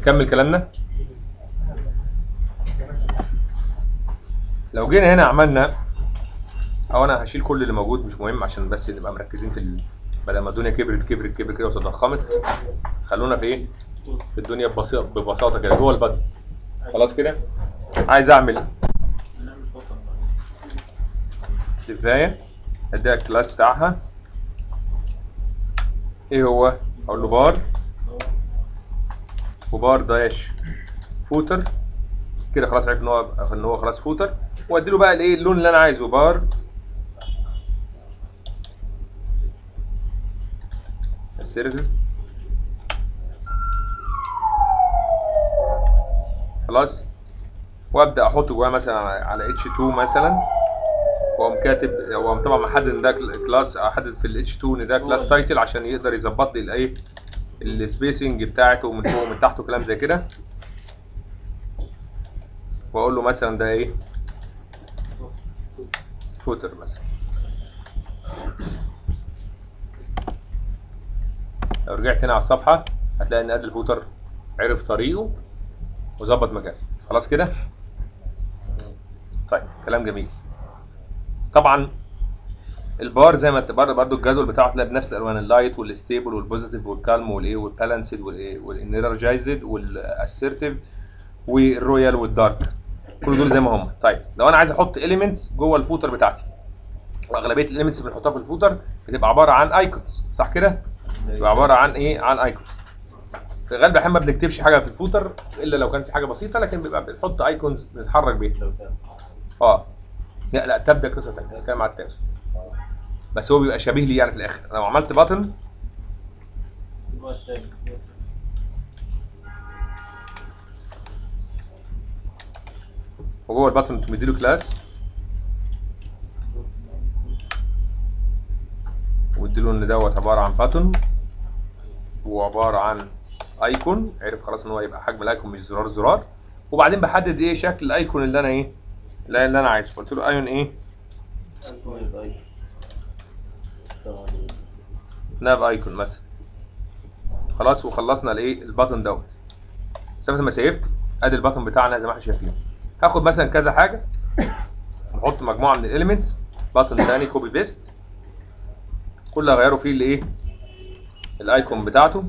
نكمل كلامنا لو جينا هنا عملنا او انا هشيل كل اللي موجود مش مهم عشان بس نبقى مركزين في ال... بدل ما الدنيا كبرت كبرت كبرت كده وتضخمت خلونا في ايه في الدنيا ببساطه ببساطه كده جوه البدن خلاص كده عايز اعمل دفايه اديها الكلاس بتاعها ايه هو اقول له بار وبار داش فوتر كده خلاص عرفت ان هو ان هو خلاص فوتر وادي له بقى الايه اللون اللي انا عايزه بار السيرفر خلاص وابدا احط جواه مثلا على- على اتش 2 مثلا واقوم كاتب واقوم طبعا محدد ان ده كلاس احدد في الاتش 2 ان ده كلاس تايتل عشان يقدر يظبط لي الايه السبيسنج بتاعته من فوق ومن تحت وكلام زي كده واقول له مثلا ده ايه فوتر مثلا لو رجعت هنا على الصفحه هتلاقي ان ادي الفوتر عرف طريقه وظبط مكانه خلاص كده طيب كلام جميل طبعا البار زي ما انت بره برضه الجدول بتاعه تلاقي بنفس الالوان اللايت والستيبل والبوزيتيف والكالم والايه والبالانسد والايه والانرجايزد والاسيرتيف والرويال والدارك كل دول زي ما هم طيب لو انا عايز احط اليمنتس جوه الفوتر بتاعتي واغلبيه الاليمنتس اللي بنحطها في الفوتر بتبقى عباره عن ايكونز صح كده؟ بتبقى عباره عن ايه؟ عن ايكونز في غالب الاحيان ما بنكتبش حاجه في الفوتر الا لو كان في حاجه بسيطه لكن بيبقى بنحط ايكونز بنتحرك بيها اه لا لا تبدا قصه ثانيه كلام على التابس بس هو بيبقى شبيه لي يعني في الاخر لو عملت باتن وجوه الباتن انتوا مديله كلاس واديله ان دوت عباره عن باتن وعباره عن ايكون عرف خلاص ان هو يبقى حجم الايكون مش زرار زرار وبعدين بحدد ايه شكل الايكون اللي انا ايه اللي اللي انا عايزه قلت له ايون ايه ناب ايكون مثلا خلاص وخلصنا الايه الباتن دوت ساعه ما سيبت ادي الباتن بتاعنا زي ما احنا شايفين هاخد مثلا كذا حاجه نحط مجموعه من الاليمنتس باتن تاني كوبي بيست كل اغيره فيه الايه الايكون بتاعته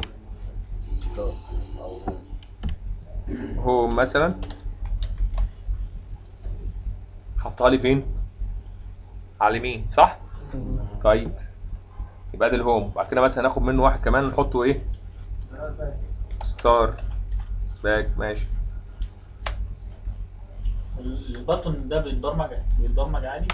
هو مثلا حطها لي فين على اليمين صح طيب يبقى ده الهوم بعد كده مثلا ناخد منه واحد كمان نحطه ايه ستار باك ماشي البطن ده بيتبرمج بيتبرمج عادي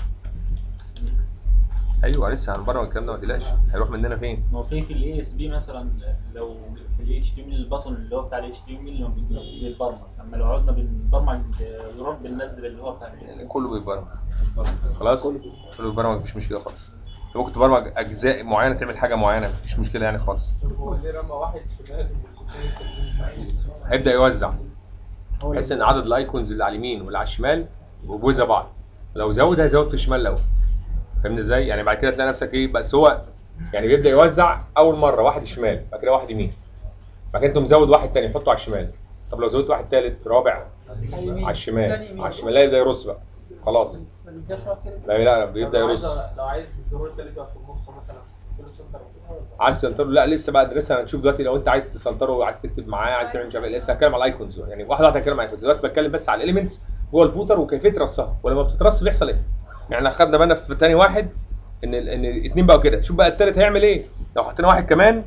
ايوه لسه هنبرمج الكلام ده ما تقلقش هيروح مننا فين ما هو في في الاي اس بي مثلا لو في الاتش تي ام البطن اللي هو بتاع الاتش تي ام اللي بيتبرمج اما لو عاوزنا بنبرمج زرار بننزل اللي هو بتاع ال كله بيتبرمج خلاص كله بيتبرمج مفيش مشكله خالص أنت ممكن تبرمج اجزاء معينه تعمل حاجه معينه مفيش مشكله يعني خالص هو اللي رمى واحد شمال هيبدا يوزع بحيث ان عدد الايكونز اللي على اليمين واللي على الشمال يبقوا زي بعض لو زود هيزود في الشمال الاول فاهمني ازاي يعني بعد كده تلاقي نفسك ايه بس هو يعني بيبدا يوزع اول مره واحد شمال بعد كده واحد يمين بعد كده انت مزود واحد تاني حطه على الشمال طب لو زودت واحد تالت رابع على الشمال على الشمال لا يبدا يرص بقى خلاص ما نديهاش وقت كده لا لا بيبدا لو يرص عايز- لو عايز الزرار التالت يقف في النص مثلا كيلو سنتر وكده. عايز تسنتره لا لسه بقى ادرسها هنشوف دلوقتي لو انت عايز تسنتره عايز تكتب معاه عايز تعمل مش عارف ايه لسه هتكلم على الايكونز يعني واحده واحده هتكلم على الايكونز دلوقتي بتكلم بس على الاليمنتس جوه الفوتر وكيفيه رصها ولما بتترص بيحصل ايه يعني احنا خدنا بالنا في تاني واحد ان ال- ان الاثنين بقوا كده شوف بقى التالت هيعمل ايه لو حطينا واحد كمان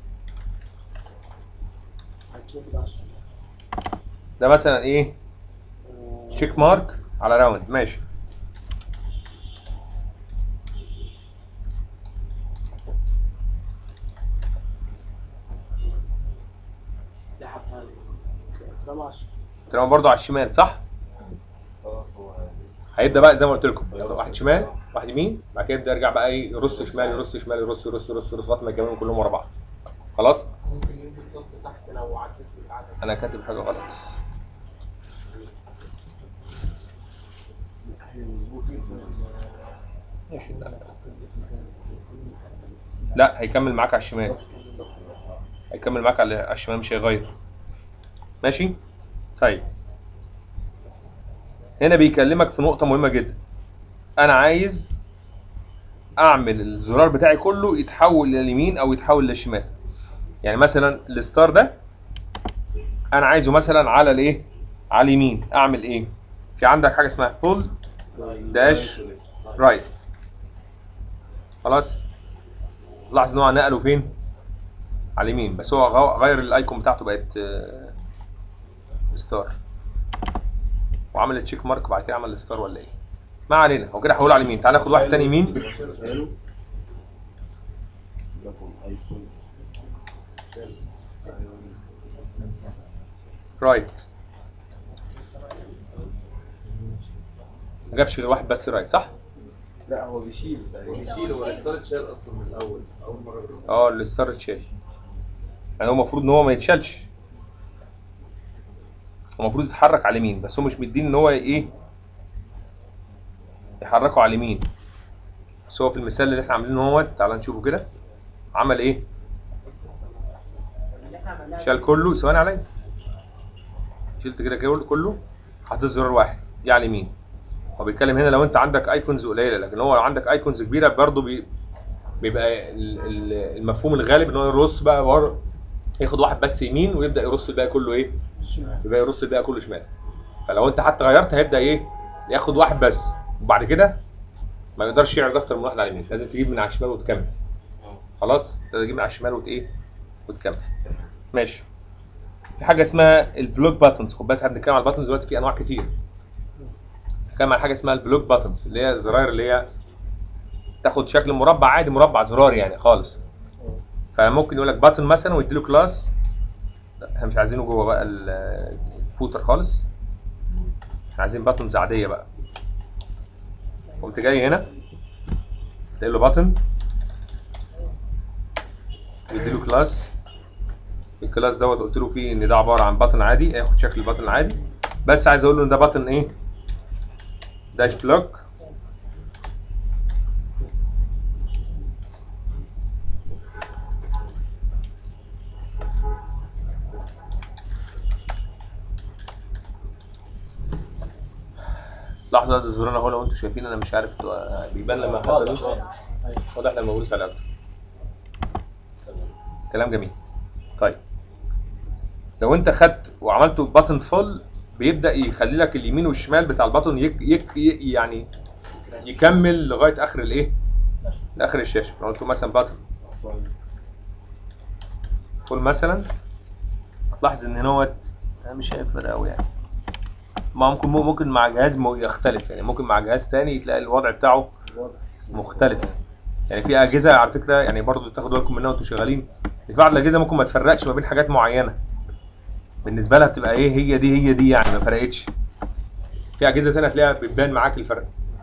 ده مثلا ايه تشيك مارك على راوند ماشي دي حطها لي. اترمى على الشمال. تمام برضو على الشمال صح هيبدا بقى زي ما قلت لكم واحد شمال واحد يمين بعد كده يبدا يرجع بقى ايه يرص شمال يرص شمال يرص يرص يرص يرص لغايه ما يكملوا كلهم ورا بعض خلاص ممكن ينزل صوت تحت لو عدت في القعده انا كاتب حاجه غلط ماشي لا لا هيكمل معاك على الشمال هيكمل معاك على على الشمال مش هيغير ماشي طيب هنا بيكلمك في نقطة مهمة جدا أنا عايز أعمل الزرار بتاعي كله يتحول لليمين أو يتحول للشمال يعني مثلا الستار ده أنا عايزه مثلا على الإيه؟ على اليمين أعمل إيه؟ في عندك حاجة اسمها بول داش رايت خلاص لاحظ ان هو نقله فين على اليمين بس هو غ- غير الايكون بتاعته بقت آه، ستار وعمل تشيك مارك وبعد كده عمل ستار ولا ايه ما علينا هو كده هقوله على اليمين تعال ناخد واحد تاني يمين شالوا لكم ايكون رايت ما جابش غير واحد بس رايت صح لا هو بيشيل تقريبا بيشيل هو الستار اتشال اصلا من الاول اول مره جربت. اه الستار اتشال يعني هو المفروض ان هو ما يتشالش هو المفروض يتحرك على اليمين بس هو مش مدين ان هو ايه يحركه على اليمين بس هو في المثال اللي احنا عاملينه هو تعال نشوفه كده عمل ايه شال كله ثواني عليا شلت كده كده كله حطيت زرار واحد دي على اليمين هو بيتكلم هنا لو انت عندك ايكونز قليله لكن هو لو عندك ايكونز كبيره برضه بي بيبقى ال- ال- المفهوم الغالب ان هو يرص بقى ورا ياخد واحد بس يمين ويبدا يرص الباقي كله ايه؟ يبقى يرص الباقي كله شمال فلو انت حتى غيرت هيبدا ايه؟ ياخد واحد بس وبعد كده ما يقدرش يعرض اكتر من واحد على اليمين لازم تجيب من على الشمال وتكمل خلاص لازم تجيب من على الشمال وت ايه؟ وتكمل ماشي في حاجه اسمها البلوك باتنز خد بالك احنا بنتكلم على الباتنز دلوقتي في انواع كتير بنتكلم على حاجه اسمها البلوك باتنز اللي هي الزراير اللي هي تاخد شكل مربع عادي مربع زرار يعني خالص فممكن يقول لك باتن مثلا ويديله كلاس لا احنا مش عايزينه جوه بقى ال- الفوتر خالص احنا عايزين باتنز عاديه بقى قمت جاي هنا تقول له باتن يديله كلاس الكلاس دوت قلت له فيه ان ده عباره عن باتن عادي هياخد شكل الباتن العادي بس عايز اقول له ان ده باتن ايه داش بلوك لحظه ده الزرار اهو لو انتوا شايفين انا مش عارف انتوا- بيبان لما حد واضح واضح أيوة. واضح لما بقول على اكتر كلام جميل طيب لو انت خدت وعملته باتن فول بيبدا يخلي لك اليمين والشمال بتاع الباتن يك يك ي- يعني يكمل لغايه اخر الايه لاخر الشاشه لو قلت له مثلا باتن فول مثلا هتلاحظ ان هنا انا مش شايف فرق قوي يعني ما ممكن ممكن مع جهاز مو- يختلف يعني ممكن مع جهاز تاني تلاقي الوضع بتاعه مختلف يعني في اجهزه على فكره يعني برضو تاخدوا بالكم منها وانتوا شغالين في بعض الاجهزه ممكن ما تفرقش ما بين حاجات معينه بالنسبه لها بتبقى ايه هي دي هي دي يعني ما فرقتش في اجهزه تانية تلاقيها بتبان معاك الفرق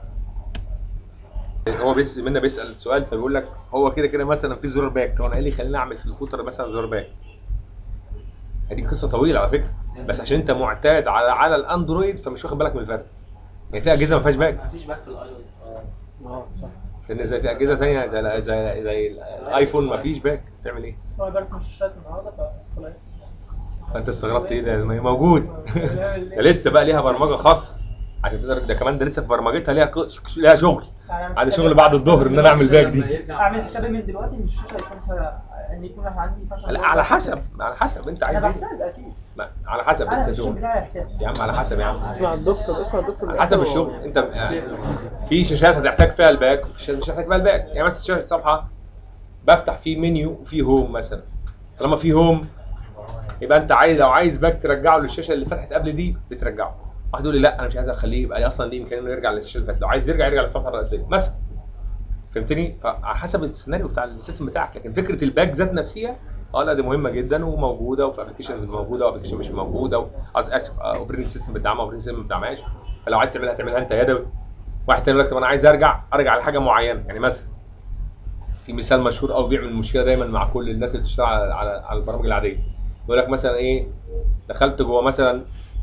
هو بيس منا بيسال سؤال فبيقول لك هو كده كده مثلا في زرار باك طب انا ايه اللي يخليني اعمل في الكمبيوتر مثلا زرار باك دي قصه طويله على فكره بس عشان انت معتاد على على الاندرويد فمش واخد بالك من الفرق يعني في اجهزه ما فيهاش باك مفيش باك في الاي او اس اه صح لان زي في اجهزه ثانيه زي زي زي الايفون ما فيش باك تعمل ايه؟ هو برسم الشاشات النهارده فطلع فانت استغربت ايه ده ما هي موجود ده لسه بقى ليها برمجه خاصه عشان تقدر ده كمان ده لسه في برمجتها ليها ك- ليها شغل عايز شغل بعد الظهر ان انا اعمل باك دي اعمل حسابي من دلوقتي ان الشاشه يكون فيها ان يكون عندي مثلا لا، على حسب على حسب انت عايز انا ايه بحتاج اكيد ما- على حسب انا انت الشغل شغل بتاعي يحتاج يا عم على حسب يا عم اسمع الدكتور اسمع الدكتور على حسب الشغل انت في شاشات هتحتاج فيها الباك وفي شاشات مش هتحتاج فيها الباك يعني مثلا شاشه صفحه بفتح فيه منيو وفيه هوم مثلا طالما فيه هوم يبقى انت عايز لو عايز باك ترجعه للشاشه اللي فتحت قبل دي بترجعه واحد يقول لي لا انا مش عايز اخليه يبقى لي اصلا ليه امكانيه انه يرجع للشاشه اللي فاتت لو عايز يرجع يرجع للصفحه الرئيسيه مثلا فهمتني فعلى حسب السيناريو بتاع السيستم بتاعك لكن فكره الباك ذات نفسها اه لا دي مهمه جدا وموجوده وفي ابلكيشنز موجوده وابلكيشن مش موجوده و- قصدي اسف اوبريتنج سيستم بتدعمها اوبريتنج سيستم ما بتدعمهاش فلو عايز تعملها تعملها انت يدوي واحد تاني يقول لك طب انا عايز ارجع ارجع لحاجه معينه يعني مثلا في مثال مشهور قوي بيعمل مشكله دايما مع كل الناس اللي بتشتغل على على, على البرامج العاديه يقول لك مثلا ايه دخلت جوه مثلا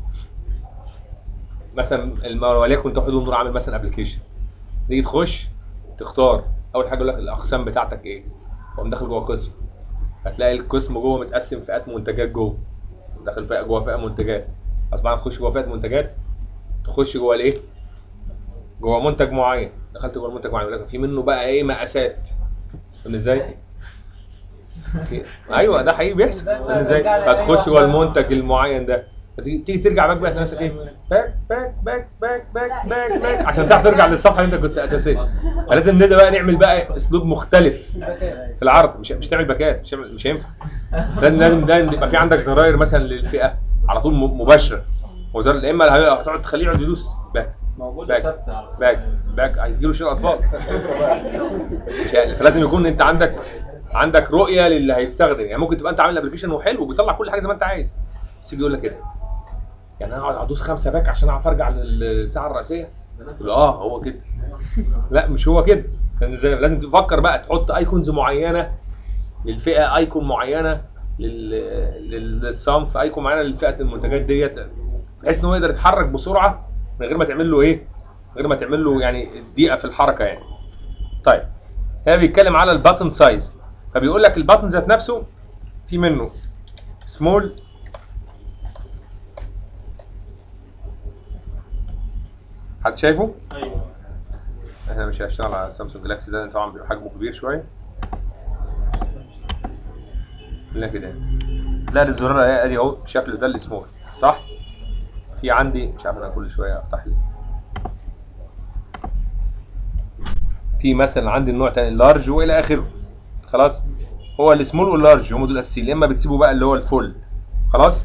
مثلا الم- وليكن توحيد النور عامل مثلا ابلكيشن تيجي تخش تختار اول حاجه يقول لك الاقسام بتاعتك ايه تقوم داخل جوه قسم هتلاقي القسم جوه متقسم فئات منتجات جوه داخل فئه جوه فئه منتجات اصبحنا نخش جوه فئه منتجات تخش جوه الايه؟ جوه منتج معين دخلت جوه المنتج معين لكن في منه بقى ايه مقاسات فاهم ازاي؟ ايوه ده حقيقي بيحصل فاهم ازاي؟ فتخش جوه المنتج المعين ده فتيجي تيجي ترجع باك بقى تلاقي نفسك ايه؟ باك باك باك باك باك باك باك عشان تعرف ترجع للصفحه اللي انت كنت اساسيه فلازم نبدا بقى نعمل بقى اسلوب مختلف في العرض مش مش تعمل باكات مش هيعمل- مش هينفع لازم لازم لازم يبقى في عندك زراير مثلا للفئه على طول م- مباشره وزر يا اما هتقعد تخليه يقعد يدوس باك موجوده باك ثابته على باك باك هيجيله شيل اطفال مش يعني فلازم يكون انت عندك عندك رؤيه للي هيستخدم يعني ممكن تبقى انت عامل ابلكيشن وحلو وبيطلع كل حاجه زي ما انت عايز بس يجي يقول لك كده يعني انا اقعد ادوس خمسه باك عشان اعرف ارجع للبتاع الرئيسيه تقول له اه هو كده لا مش هو كده كان زي لازم تفكر بقى تحط ايكونز معينه للفئه ايكون معينه لل... لل- للصنف ايكون معينه للفئه المنتجات ديت بحيث ان هو يقدر يتحرك بسرعه من غير ما تعمل له ايه؟ من غير ما تعمل له يعني ضيقه في الحركه يعني. طيب هنا بيتكلم على الباتن سايز فبيقول لك الباتن ذات نفسه في منه سمول حد شايفه؟ ايوه احنا مش هنشتغل على سامسونج جلاكسي ده لأن طبعا بيبقى حجمه كبير شويه لا كده يعني. تلاقي الزرار اهي ادي اهو شكله ده السمول صح؟ في عندي مش عارف انا كل شويه افتح لي في مثلا عندي النوع تاني اللارج والى اخره خلاص هو السمول واللارج هم دول الاساسيين يا اما بتسيبوا بقى اللي هو الفول خلاص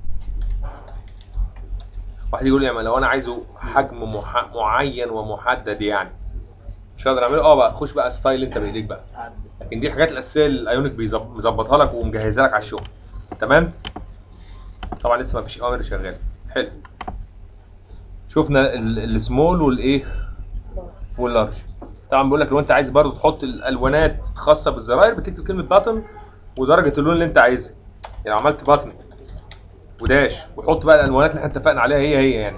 واحد يقول لي يعني لو انا عايزه حجم مح... معين ومحدد يعني مش هقدر اعمله اه بقى خش بقى ستايل انت بايديك بقى عدل. لكن دي الحاجات الاساسيه اللي الايونيك بيظب- مظبطها لك ومجهزها لك على الشغل تمام طبعا لسه ما فيش اوامر شغاله حلو شفنا ال- السمول والايه واللارج طبعا بيقول لك لو انت عايز برضو تحط الالوانات الخاصه بالزراير بتكتب كلمه باتن ودرجه اللون اللي انت عايزها يعني لو عملت باتن وداش وحط بقى الالوانات اللي احنا اتفقنا عليها هي هي يعني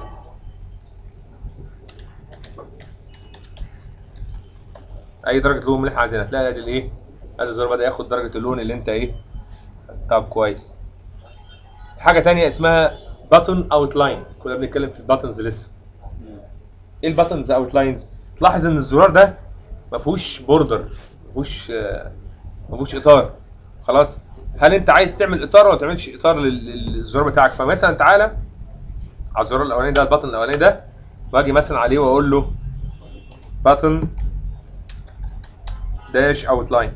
اي درجه لون اللي احنا عايزينها هتلاقي ادي الايه ادي الزرار بدا ياخد درجه اللون اللي انت ايه طب كويس حاجه تانية اسمها باتون اوتلاين كنا بنتكلم في الباتنز لسه ايه الباتنز اوتلاينز تلاحظ ان الزرار ده ما فيهوش بوردر ما فيهوش آه، ما فيهوش اطار خلاص هل انت عايز تعمل اطار ولا ما تعملش اطار لل- للزرار بتاعك فمثلا تعالى على الزرار الاولاني ده الباتن الاولاني ده واجي مثلا عليه واقول له باتن داش اوتلاين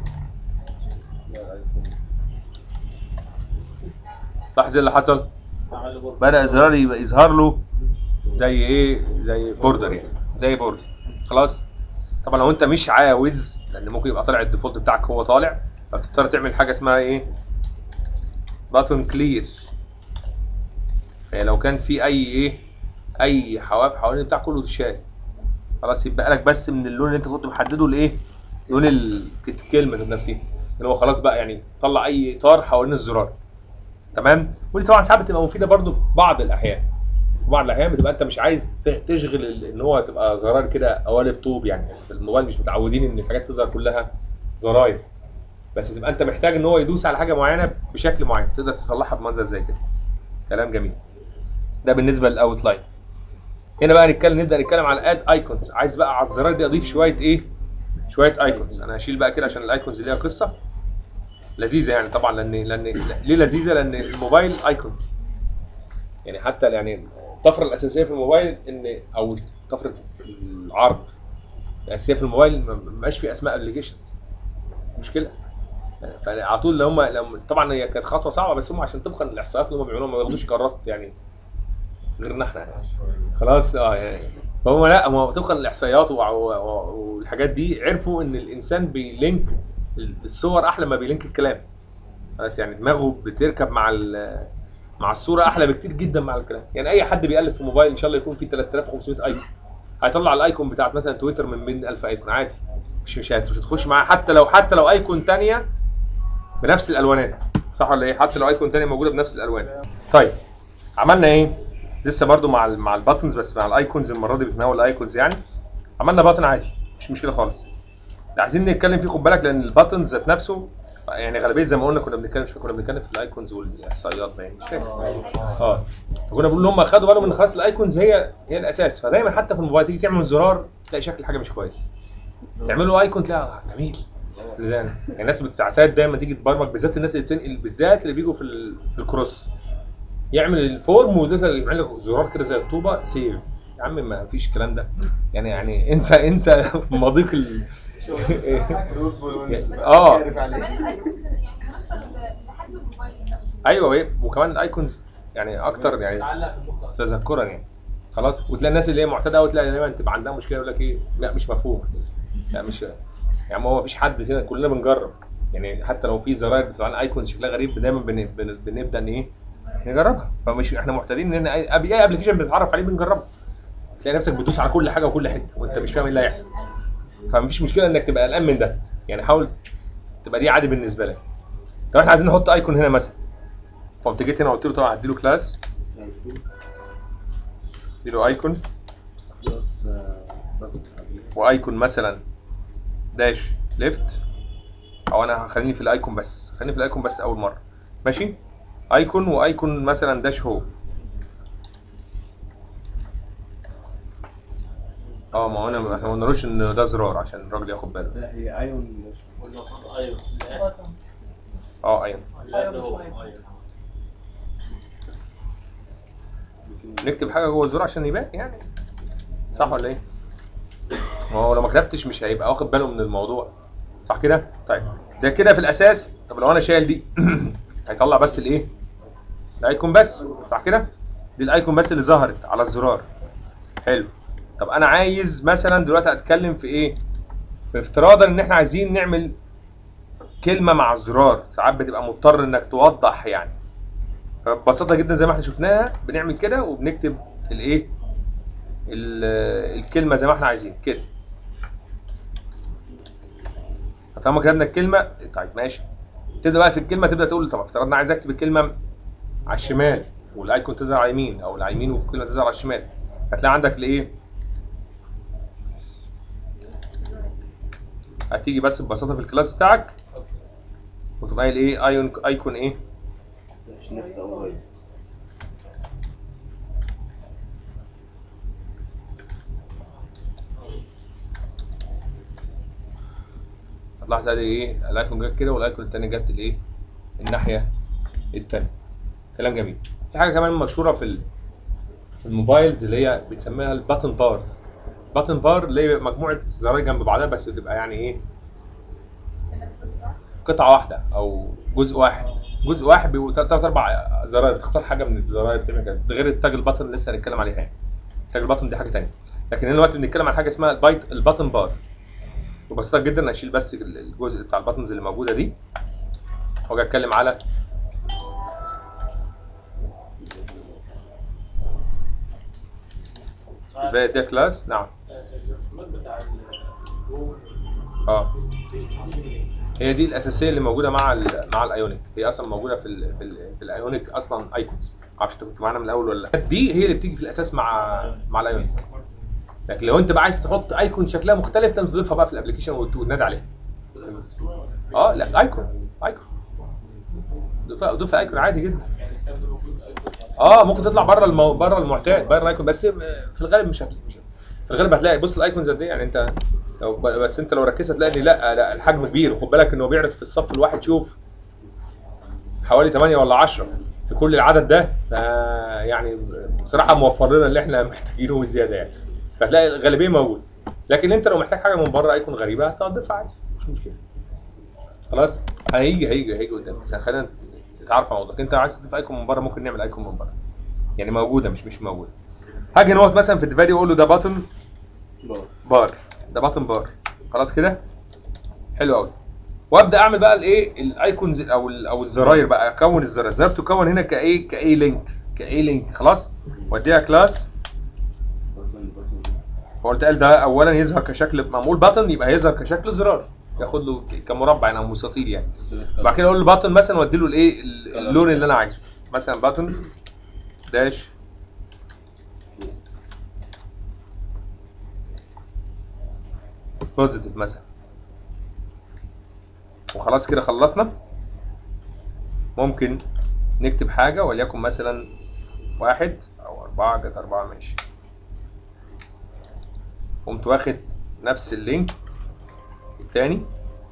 لاحظ ايه اللي حصل عمل له برج. بدا الزرار يبقى يظهر له زي ايه زي بوردر يعني زي بوردر خلاص طبعا لو انت مش عاوز لان ممكن يبقى طالع الديفولت بتاعك هو طالع فبتضطر تعمل حاجه اسمها ايه باتون كلير يعني لو كان في اي ايه اي حواف حوالين بتاع كله اتشال خلاص يبقى لك بس من اللون اللي انت كنت محدده الايه لون ال- الكلمه ذات نفسها اللي هو خلاص بقى يعني طلع اي اطار حوالين الزرار تمام ودي طبعا ساعات بتبقى مفيده برضو في بعض الاحيان في بعض الاحيان بتبقى انت مش عايز ت- تشغل ال- ان هو تبقى زرار كده قوالب طوب يعني في الموبايل مش متعودين ان الحاجات تظهر كلها زراير بس تبقى انت محتاج ان هو يدوس على حاجه معينه بشكل معين تقدر تطلعها بمنظر زي كده كلام جميل ده بالنسبه للاوت لاين هنا بقى نتكلم نبدا نتكلم على اد ايكونز عايز بقى على الزرار دي اضيف شويه ايه شويه ايكونز انا هشيل بقى كده عشان الايكونز ليها قصه لذيذه يعني طبعا لان لان ليه لذيذه لان الموبايل ايكونز يعني حتى يعني الطفره الاساسيه في الموبايل ان او طفره العرض الاساسيه في الموبايل ما ما بقاش في اسماء ابلكيشنز مشكله فعلى طول لو هم لو طبعا هي كانت خطوه صعبه بس هم عشان طبقا للاحصائيات اللي هم بيعملوها ما بياخدوش قرارات يعني غيرنا احنا يعني خلاص اه يعني فهم لا هم طبقا للاحصائيات وع- وع- والحاجات دي عرفوا ان الانسان بيلينك الصور احلى ما بيلينك الكلام خلاص يعني دماغه بتركب مع ال- مع الصوره احلى بكتير جدا مع الكلام يعني اي حد بيقلب في موبايل ان شاء الله يكون فيه 3500 ايكون هيطلع الايكون بتاعت مثلا تويتر من بين 1000 ايكون عادي مش مش هت- مش هتخش معاه حتى لو حتى لو ايكون تانية بنفس الالوانات صح ولا ايه حتى لو ايكون تانية موجوده بنفس الالوان طيب عملنا ايه لسه برضو مع ال مع الباتنز بس مع الايكونز المره دي بتناول الايكونز يعني عملنا باتن عادي مش مشكله خالص اللي عايزين نتكلم فيه خد بالك لان الباتنز ذات نفسه يعني غالبيه زي ما قلنا كنا بنتكلم مش فاكر كنا بنتكلم في الايكونز والاحصائيات باين مش فاكر اه فكنا بنقول ان هم خدوا بالهم ان خلاص الايكونز هي هي الاساس فدايما حتى في الموبايل تيجي تعمل زرار تلاقي شكل الحاجه مش كويس تعملوا ايكون تلاقي آه، جميل يعني الناس بتعتاد دايما تيجي تبرمج بالذات الناس اللي بتنقل بالذات اللي بيجوا في, ال- في الكروس يعمل الفورم وده يعمل لك زرار كده زي الطوبه سيف يا عم ما فيش الكلام ده يعني يعني انسى انسى مضيق ال اه بعدين الايكون يعني مناسبه ل- لحجم الموبايل نفسه ايوه وهي- وكمان الايكونز يعني اكتر يعني تعلق في المخ تذكرا يعني خلاص وتلاقي الناس اللي هي معتاده قوي تلاقي دايما تبقى عندها مشكله يقول لك ايه لا مش مفهوم لا مش يعني هو مفيش حد فينا كلنا بنجرب يعني حتى لو في زراير بتبقى عن ايكونز شكلها غريب دايما بن... بن... بنبدا ان ايه نجربها فمش احنا معتادين ان اي أي ابلكيشن بنتعرف عليه بنجربه تلاقي نفسك بتدوس على كل حاجه وكل حته وانت مش فاهم ايه اللي هيحصل فمفيش مشكله انك تبقى قلقان من ده يعني حاول تبقى دي عادي بالنسبه لك طب احنا عايزين نحط ايكون هنا مثلا فقمت جيت هنا قلت له طبعا هديله كلاس اديله ايكون خلاص باخد حبيبي وايكون مثلا داش ليفت او انا هخليني في الايكون بس خليني في الايكون بس اول مره ماشي ايكون وايكون مثلا داش هو اه ما هو انا احنا ما قلنالوش ان ده زرار عشان الراجل ياخد باله لا هي ايون مش والمفروض ايوه اه ايوه لا ده هو ايوه نكتب حاجه جوه الزرار عشان يبان يعني صح ولا ايه؟ ما هو لو ما كتبتش مش هيبقى واخد باله من الموضوع صح كده؟ طيب ده كده في الاساس طب لو انا شايل دي هيطلع بس الايه؟ الايكون بس صح كده؟ دي الايكون بس اللي ظهرت على الزرار حلو طب انا عايز مثلا دلوقتي اتكلم في ايه؟ في افتراضا ان احنا عايزين نعمل كلمه مع الزرار ساعات بتبقى مضطر انك توضح يعني فببساطه جدا زي ما احنا شفناها بنعمل كده وبنكتب الايه ال- الكلمه زي ما احنا عايزين كده فطالما كتبنا الكلمه طيب ماشي تبدا بقى في الكلمه تبدا تقول طب افترضنا عايز اكتب الكلمه على الشمال والايكون تظهر على اليمين او على اليمين والكلمه تظهر على الشمال هتلاقي عندك الايه هتيجي بس ببساطه في الكلاس بتاعك وتبقى قايل ايه ايون ايكون ايه مش نفت او غير هتلاحظ ادي ايه الايكون جت كده والايكون التاني جت الايه الناحيه التانيه كلام جميل في حاجه كمان مشهوره في ال- في الموبايلز اللي هي بتسميها الباتن بار باتن بار اللي هي مجموعه زراير جنب بعضها بس تبقى يعني ايه قطعه واحده او جزء واحد جزء واحد بيبقوا ثلاث اربع زراير تختار حاجه من الزراير تعمل كده ده غير التاج الباتن اللي لسه هنتكلم عليها يعني التاج الباتن دي حاجه تانيه لكن هنا دلوقتي بنتكلم عن حاجه اسمها البايت الباتن بار ببساطه جدا اشيل بس الجزء بتاع الباتنز اللي موجوده دي واجي اتكلم على يبقى ده كلاس نعم الرسومات بتاع الجو اه هي دي الاساسيه اللي موجوده مع ال مع الايونيك هي اصلا موجوده في ال في, ال في الايونيك اصلا ايكونز معرفش انت كنت معانا من الاول ولا لا دي هي اللي بتيجي في الاساس مع مع الايونيك لكن لو انت بقى عايز تحط ايكون شكلها مختلف لازم تضيفها بقى في الابلكيشن وت- وتنادي عليها اه لا ايكون ايكون ضيفها ضيفها ايكون عادي جدا اه ممكن تطلع بره المو... بره المعتاد بره الايكون بس في الغالب مش هتلاقي مش في الغالب هتلاقي بص الايكونز قد ايه يعني انت لو ب- بس انت لو ركزت هتلاقي ان لا لا الحجم كبير وخد بالك انه بيعرض في الصف الواحد شوف حوالي 8 ولا 10 في كل العدد ده ف يعني بصراحه موفر لنا اللي احنا محتاجينه وزياده يعني فهتلاقي الغالبيه موجود لكن انت لو محتاج حاجه من بره ايكون غريبه هتضيفها عادي مش مشكله خلاص هيجي هيجي هيجي قدام بس خلينا نتعرف على موضوعك انت عايز تضيف ايكون من بره ممكن نعمل ايكون من بره يعني موجوده مش مش موجوده هاجي نقط مثلا في الفيديو اقول له ده باتن بار بار ده باتن بار خلاص كده حلو قوي وابدا اعمل بقى الايه الايكونز او ال- او الزراير بقى اكون الزراير الزراير تكون هنا كايه كاي لينك كاي لينك خلاص واديها كلاس بطن بطن فقلت قال ده اولا يظهر كشكل معمول باتن يبقى هيظهر كشكل زرار ياخد له ك- كمربع يعني او مستطيل يعني بعد كده اقول له باتن مثلا وادي له الايه ال- اللون اللي انا عايزه مثلا باتن داش بوزيتيف مثلا وخلاص كده خلصنا ممكن نكتب حاجة وليكن مثلا واحد أو أربعة جت أربعة ماشي قمت واخد نفس اللينك التاني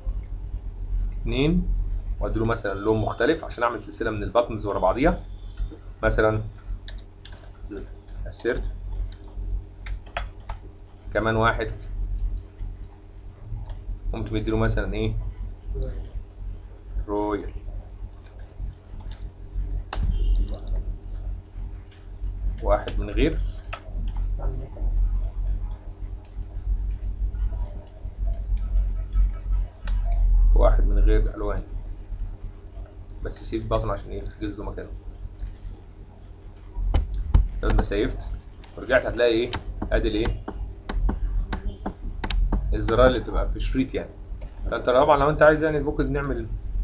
اتنين واديله مثلا لون مختلف عشان اعمل سلسله من الباتنز ورا بعضيها مثلا السيرت كمان واحد قمت مديله مثلا ايه رويال واحد من غير واحد من غير الوان بس سيب بطن عشان ايه تحجز له مكانه لو ما سيفت ورجعت هتلاقي ايه ادي الايه الزرار اللي بتبقى في شريط يعني فانت طبعا لو انت عايز يعني ممكن نعمل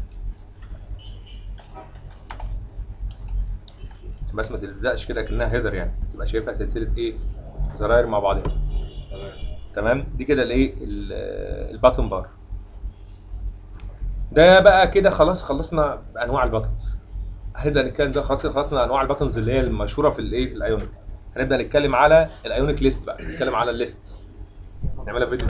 عشان بس ما تلزقش كده كانها هيدر يعني تبقى شايفها سلسله ايه زراير مع بعضها تمام دي كده الايه ال- الباتون بار ده بقى كده خلاص خلصنا انواع الباتنز هنبدا نتكلم ده خلاص كده خلصنا انواع الباتنز اللي هي المشهوره في الايه في الايونيك هنبدا نتكلم على الايونيك ليست بقى نتكلم على الليست نعملها فيديو